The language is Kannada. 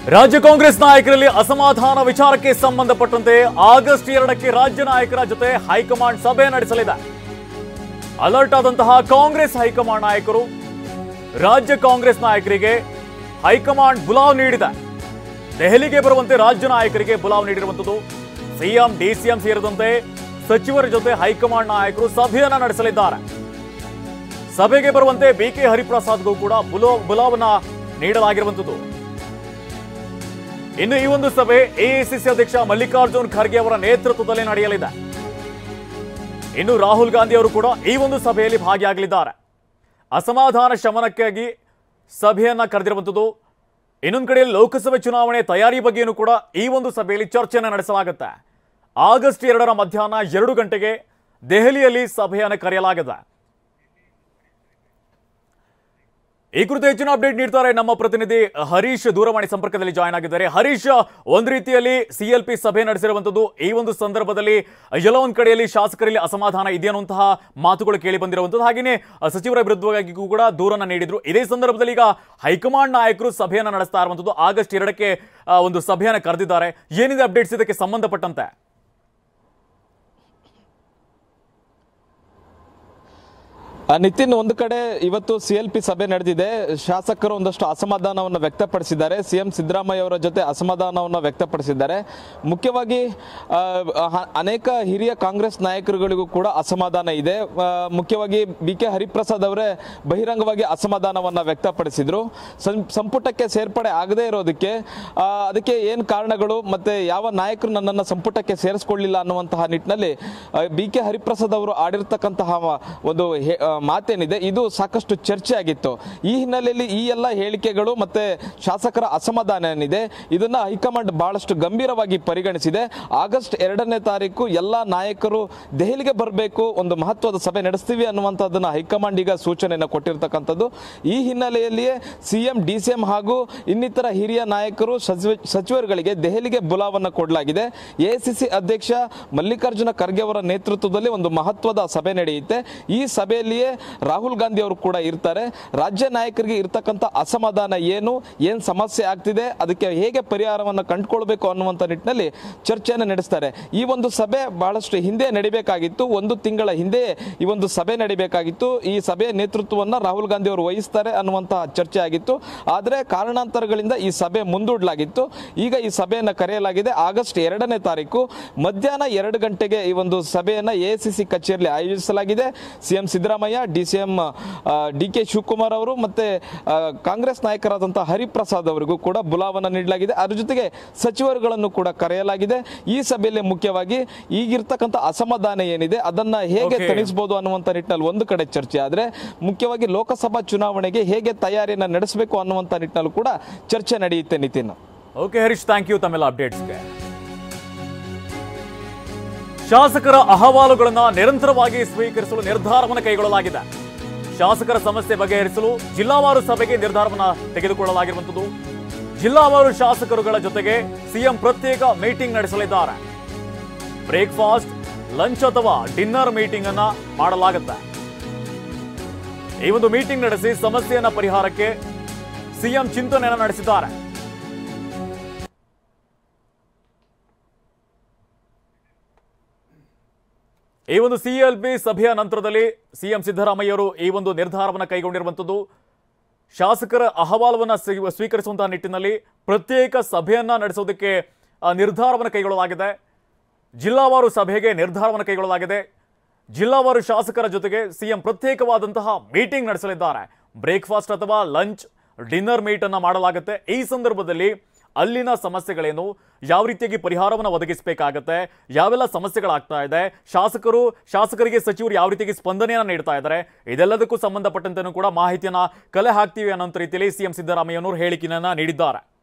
ರಾಜ್ಯ ಕಾಂಗ್ರೆಸ್ ನಾಯಕರಲ್ಲಿ ಅಸಮಾಧಾನ ವಿಚಾರಕ್ಕೆ ಸಂಬಂಧಪಟ್ಟಂತೆ ಆಗಸ್ಟ್ ಎರಡಕ್ಕೆ ರಾಜ್ಯ ನಾಯಕರ ಜೊತೆ ಹೈಕಮಾಂಡ್ ಸಭೆ ನಡೆಸಲಿದೆ ಅಲರ್ಟ್ ಆದಂತಹ ಕಾಂಗ್ರೆಸ್ ಹೈಕಮಾಂಡ್ ನಾಯಕರು ರಾಜ್ಯ ಕಾಂಗ್ರೆಸ್ ನಾಯಕರಿಗೆ ಹೈಕಮಾಂಡ್ ಬುಲಾವ್ ನೀಡಿದೆ ದೆಹಲಿಗೆ ಬರುವಂತೆ ರಾಜ್ಯ ನಾಯಕರಿಗೆ ಬುಲಾವ್ ನೀಡಿರುವಂತದ್ದು ಸಿಎಂ ಡಿಸಿಎಂ ಸೇರಿದಂತೆ ಸಚಿವರ ಜೊತೆ ಹೈಕಮಾಂಡ್ ನಾಯಕರು ಸಭೆಯನ್ನ ನಡೆಸಲಿದ್ದಾರೆ ಸಭೆಗೆ ಬರುವಂತೆ ಬಿಕೆ ಹರಿಪ್ರಸಾದ್ಗೂ ಕೂಡ ಬುಲೋ ಬುಲಾವನ್ನ ನೀಡಲಾಗಿರುವಂತದ್ದು ಇನ್ನು ಈ ಒಂದು ಸಭೆ ಎಐಸಿಸಿ ಅಧ್ಯಕ್ಷ ಮಲ್ಲಿಕಾರ್ಜುನ್ ಖರ್ಗೆ ಅವರ ನೇತೃತ್ವದಲ್ಲಿ ನಡೆಯಲಿದೆ ಇನ್ನು ರಾಹುಲ್ ಗಾಂಧಿ ಅವರು ಕೂಡ ಈ ಒಂದು ಸಭೆಯಲ್ಲಿ ಭಾಗಿಯಾಗಲಿದ್ದಾರೆ ಅಸಮಾಧಾನ ಶಮನಕ್ಕಾಗಿ ಸಭೆಯನ್ನ ಕರೆದಿರುವಂಥದ್ದು ಇನ್ನೊಂದು ಕಡೆ ಲೋಕಸಭೆ ಚುನಾವಣೆ ತಯಾರಿ ಬಗ್ಗೆಯೂ ಕೂಡ ಈ ಒಂದು ಸಭೆಯಲ್ಲಿ ಚರ್ಚೆಯನ್ನು ನಡೆಸಲಾಗುತ್ತೆ ಆಗಸ್ಟ್ ಎರಡರ ಮಧ್ಯಾಹ್ನ ಎರಡು ಗಂಟೆಗೆ ದೆಹಲಿಯಲ್ಲಿ ಸಭೆಯನ್ನು ಕರೆಯಲಾಗಿದೆ ಈ ಕುರಿತು ಹೆಚ್ಚಿನ ಅಪ್ಡೇಟ್ ನೀಡ್ತಾರೆ ನಮ್ಮ ಪ್ರತಿನಿಧಿ ಹರೀಶ್ ದೂರವಾಣಿ ಸಂಪರ್ಕದಲ್ಲಿ ಜಾಯ್ನ್ ಆಗಿದ್ದಾರೆ ಹರೀಶ್ ಒಂದು ರೀತಿಯಲ್ಲಿ ಸಿಎಲ್ಪಿ ಸಭೆ ನಡೆಸಿರುವಂತದ್ದು ಈ ಒಂದು ಸಂದರ್ಭದಲ್ಲಿ ಎಲ್ಲ ಒಂದ್ ಕಡೆಯಲ್ಲಿ ಶಾಸಕರಲ್ಲಿ ಅಸಮಾಧಾನ ಇದೆ ಅನ್ನುವಂತಹ ಮಾತುಗಳು ಕೇಳಿ ಬಂದಿರುವಂತದ್ದು ಹಾಗೆಯೇ ಅಹ್, ಸಚಿವರ ವಿರುದ್ಧವಾಗಿಯೂ ಕೂಡ ದೂರನ್ನ ನೀಡಿದ್ರು ಇದೇ ಸಂದರ್ಭದಲ್ಲಿ ಈಗ ಹೈಕಮಾಂಡ್ ನಾಯಕರು ಸಭೆಯನ್ನ ನಡೆಸ್ತಾ ಇರುವಂತದ್ದು ಆಗಸ್ಟ್ ಎರಡಕ್ಕೆ ಅಹ್, ಒಂದು ಸಭೆಯನ್ನ ಕರೆದಿದ್ದಾರೆ ಏನಿದೆ ಅಪ್ಡೇಟ್ಸ್ ಇದಕ್ಕೆ ಸಂಬಂಧಪಟ್ಟಂತೆ ಆ, ನಿತಿನ್ ಒಂದು ಕಡೆ ಇವತ್ತು ಸಿ ಎಲ್ ಪಿ ಸಭೆ ನಡೆದಿದೆ ಶಾಸಕರು ಒಂದಷ್ಟು ಅಸಮಾಧಾನವನ್ನು ವ್ಯಕ್ತಪಡಿಸಿದ್ದಾರೆ ಸಿಎಂ ಸಿದ್ದರಾಮಯ್ಯ ಅವರ ಜೊತೆ ಅಸಮಾಧಾನವನ್ನು ವ್ಯಕ್ತಪಡಿಸಿದ್ದಾರೆ ಮುಖ್ಯವಾಗಿ ಆ, ಹ- ಅನೇಕ ಹಿರಿಯ ಕಾಂಗ್ರೆಸ್ ನಾಯಕರುಗಳಿಗೂ ಕೂಡ ಅಸಮಾಧಾನ ಇದೆ ಆ, ಮುಖ್ಯವಾಗಿ ಬಿ ಕೆ ಹರಿಪ್ರಸಾದ್ ಅವರೇ ಬಹಿರಂಗವಾಗಿ ಅಸಮಾಧಾನವನ್ನು ವ್ಯಕ್ತಪಡಿಸಿದ್ರು ಸಂ- ಸಂಪುಟಕ್ಕೆ ಸೇರ್ಪಡೆ ಆಗದೇ ಇರೋದಕ್ಕೆ ಆ, ಅದಕ್ಕೆ ಏನು ಕಾರಣಗಳು ಮತ್ತೆ ಯಾವ ನಾಯಕರು ನನ್ನನ್ನು ಸಂಪುಟಕ್ಕೆ ಸೇರಿಸ್ಕೊಳ್ಳಿಲ್ಲ ಅನ್ನುವಂತಹ ನಿಟ್ಟಿನಲ್ಲಿ ಬಿ ಕೆ ಹರಿಪ್ರಸಾದ್ ಅವರು ಆಡಿರ್ತಕ್ಕಂತಹ ಮ- ಒಂದು ಹೇ- ಆ, ಮಾತೇನಿದೆ ಇದು ಸಾಕಷ್ಟು ಚರ್ಚೆ ಆಗಿತ್ತು ಈ ಹಿನ್ನೆಲೆಯಲ್ಲಿ ಈ ಎಲ್ಲ ಹೇಳಿಕೆಗಳು ಮತ್ತೆ ಶಾಸಕರ ಅಸಮಾಧಾನ ಏನಿದೆ ಇದನ್ನ ಹೈಕಮಾಂಡ್ ಬಹಳಷ್ಟು ಗಂಭೀರವಾಗಿ ಪರಿಗಣಿಸಿದೆ ಆಗಸ್ಟ್ ಎರಡನೇ ತಾರೀಕು ಎಲ್ಲ ನಾಯಕರು ದೆಹಲಿಗೆ ಬರಬೇಕು ಒಂದು ಮಹತ್ವದ ಸಭೆ ನಡೆಸ್ತೀವಿ ಅನ್ನುವಂಥದ್ದನ್ನ ಹೈಕಮಾಂಡ್ ಈಗ ಸೂಚನೆಯನ್ನು ಕೊಟ್ಟಿರ್ತಕ್ಕಂಥದ್ದು ಈ ಹಿನ್ನೆಲೆಯಲ್ಲಿಯೇ ಸಿಎಂ ಡಿಸಿಎಂ ಹಾಗೂ ಇನ್ನಿತರ ಹಿರಿಯ ನಾಯಕರು ಸಚಿವ- ಸಚಿವರುಗಳಿಗೆ ದೆಹಲಿಗೆ ಬುಲಾವನ್ನ ಕೊಡಲಾಗಿದೆ ಎಐಸಿಸಿ ಅಧ್ಯಕ್ಷ ಮಲ್ಲಿಕಾರ್ಜುನ ಖರ್ಗೆ ಅವರ ನೇತೃತ್ವದಲ್ಲಿ ಒಂದು ಮಹತ್ವದ ಸಭೆ ನಡೆಯುತ್ತೆ ಈ ಸಭೆಯಲ್ಲಿಯೇ ರಾಹುಲ್ ಗಾಂಧಿ ಅವರು ಕೂಡ ಇರ್ತಾರೆ ರಾಜ್ಯ ನಾಯಕರಿಗೆ ಇರ್ತಕ್ಕಂಥ ಅಸಮಾಧಾನ ಏನು ಏನ್ ಸಮಸ್ಯೆ ಆಗ್ತಿದೆ ಅದಕ್ಕೆ ಹೇಗೆ ಪರಿಹಾರವನ್ನು ಕಂಡುಕೊಳ್ಬೇಕು ಅನ್ನುವಂಥ ನಿಟ್ಟಿನಲ್ಲಿ ಚರ್ಚೆಯನ್ನು ನಡೆಸ್ತಾರೆ ಈ ಒಂದು ಸಭೆ ಬಹಳಷ್ಟು ಹಿಂದೆ ನಡಿಬೇಕಾಗಿತ್ತು ಒಂದು ತಿಂಗಳ ಹಿಂದೆ ಈ ಒಂದು ಸಭೆ ನಡಿಬೇಕಾಗಿತ್ತು ಈ ಸಭೆಯ ನೇತೃತ್ವವನ್ನು ರಾಹುಲ್ ಗಾಂಧಿ ಅವರು ವಹಿಸ್ತಾರೆ ಅನ್ನುವಂತಹ ಚರ್ಚೆ ಆಗಿತ್ತು ಆದರೆ ಕಾರಣಾಂತರಗಳಿಂದ ಈ ಸಭೆ ಮುಂದೂಡಲಾಗಿತ್ತು ಈಗ ಈ ಸಭೆಯನ್ನು ಕರೆಯಲಾಗಿದೆ ಆಗಸ್ಟ್ ಎರಡನೇ ತಾರೀಕು ಮಧ್ಯಾಹ್ನ ಎರಡು ಗಂಟೆಗೆ ಈ ಒಂದು ಸಭೆಯನ್ನ ಎಐಸಿಸಿ ಕಚೇರಿಯಲ್ಲಿ ಆಯೋಜಿಸಲಾಗಿದೆ CM Siddaramaiah DCM D K Shivakumar ಅವರು ಮತ್ತೆ ಆ, ಕಾಂಗ್ರೆಸ್ ನಾಯಕರಾದಂತಹ ಹರಿಪ್ರಸಾದ್ ಅವರಿಗೂ ಕೂಡ ಬುಲಾವನ್ನ ನೀಡಲಾಗಿದೆ ಅದ್ರ ಜೊತೆಗೆ ಸಚಿವರುಗಳನ್ನು ಕೂಡ ಕರೆಯಲಾಗಿದೆ ಈ ಸಭೆಯಲ್ಲಿ ಮುಖ್ಯವಾಗಿ ಈಗಿರ್ತಕ್ಕಂಥ ಅಸಮಾಧಾನ ಏನಿದೆ ಅದನ್ನ ಹೇಗೆ Okay. ತಣಿಸಬಹುದು ಅನ್ನುವಂಥ ನಿಟ್ಟಿನಲ್ಲಿ ಒಂದು ಕಡೆ ಚರ್ಚೆ ಆದ್ರೆ ಮುಖ್ಯವಾಗಿ ಲೋಕಸಭಾ ಚುನಾವಣೆಗೆ ಹೇಗೆ ತಯಾರಿಯನ್ನ ನಡೆಸಬೇಕು ಅನ್ನುವಂಥ ನಿಟ್ಟಿನಲ್ಲೂ ಕೂಡ ಚರ್ಚೆ ನಡೆಯುತ್ತೆ Nitin okay Harish thank you ತಮ್ಮೆಲ್ಲ ಅಪ್ಡೇಟ್ಸ್ಗೆ ಶಾಸಕರ ಅಹವಾಲುಗಳನ್ನ ನಿರಂತರವಾಗಿ ಸ್ವೀಕರಿಸಲು ನಿರ್ಧಾರವನ್ನು ಕೈಗೊಳ್ಳಲಾಗಿದೆ ಶಾಸಕರ ಸಮಸ್ಯೆ ಬಗೆಹರಿಸಲು ಜಿಲ್ಲಾವಾರು ಸಭೆಗೆ ನಿರ್ಧಾರವನ್ನು ತೆಗೆದುಕೊಳ್ಳಲಾಗಿರುವಂಥದ್ದು ಜಿಲ್ಲಾವಾರು ಶಾಸಕರುಗಳ ಜೊತೆಗೆ ಸಿಎಂ ಪ್ರತ್ಯೇಕ ಮೀಟಿಂಗ್ ನಡೆಸಲಿದ್ದಾರೆ ಬ್ರೇಕ್ಫಾಸ್ಟ್ ಲಂಚ್ ಅಥವಾ ಡಿನ್ನರ್ ಮೀಟಿಂಗ್ ಅನ್ನ ಮಾಡಲಾಗುತ್ತೆ ಈ ಒಂದು ಮೀಟಿಂಗ್ ನಡೆಸಿ ಸಮಸ್ಯೆಯನ್ನ ಪರಿಹಾರಕ್ಕೆ ಸಿಎಂ ಚಿಂತನೆಯನ್ನ ನಡೆಸಿದ್ದಾರೆ ಈ ಒಂದು ಸಿಎಲ್ಪಿ ಸಭೆಯ ನಂತರದಲ್ಲಿ ಸಿಎಂ ಸಿದ್ದರಾಮಯ್ಯವರು ಈ ಒಂದು ನಿರ್ಧಾರವನ್ನು ಕೈಗೊಂಡಿರುವಂಥದ್ದು ಶಾಸಕರ ಅಹವಾಲವನ್ನು ಸ್ವೀ- ಸ್ವೀಕರಿಸುವಂತಹ ನಿಟ್ಟಿನಲ್ಲಿ ಪ್ರತ್ಯೇಕ ಸಭೆಯನ್ನ ನಡೆಸೋದಕ್ಕೆ ಆ, ನಿರ್ಧಾರವನ್ನು ಕೈಗೊಳ್ಳಲಾಗಿದೆ ಜಿಲ್ಲಾವಾರು ಸಭೆಗೆ ನಿರ್ಧಾರವನ್ನು ಕೈಗೊಳ್ಳಲಾಗಿದೆ ಜಿಲ್ಲಾವಾರು ಶಾಸಕರ ಜೊತೆಗೆ ಸಿಎಂ ಪ್ರತ್ಯೇಕವಾದಂತಹ ಮೀಟಿಂಗ್ ನಡೆಸಲಿದ್ದಾರೆ ಬ್ರೇಕ್ಫಾಸ್ಟ್ ಅಥವಾ ಲಂಚ್ ಡಿನ್ನರ್ ಮೀಟ್ ಅನ್ನ ಮಾಡಲಾಗುತ್ತೆ ಈ ಸಂದರ್ಭದಲ್ಲಿ ಅಲ್ಲಿನ ಸಮಸ್ಯೆಗಳೇನು ಯಾವ ರೀತಿಯಾಗಿ ಪರಿಹಾರವನ್ನು ಒದಗಿಸಬೇಕಾಗತ್ತೆ ಯಾವೆಲ್ಲ ಸಮಸ್ಯೆಗಳಾಗ್ತಾ ಇದೆ ಶಾಸಕರು ಶಾಸಕರಿಗೆ ಸಚಿವರು ಯಾವ ರೀತಿಯಾಗಿ ಸ್ಪಂದನೆಯನ್ನ ನೀಡ್ತಾ ಇದ್ದಾರೆ ಇದೆಲ್ಲದಕ್ಕೂ ಸಂಬಂಧಪಟ್ಟಂತೆನೂ ಕೂಡ ಮಾಹಿತಿಯನ್ನ ಕಲೆ ಹಾಕ್ತೀವಿ ಅನ್ನೋ ರೀತಿಯಲ್ಲಿ ಸಿಎಂ ಸಿದ್ದರಾಮಯ್ಯನವರು ಹೇಳಿಕೆಯನ್ನ ನೀಡಿದ್ದಾರೆ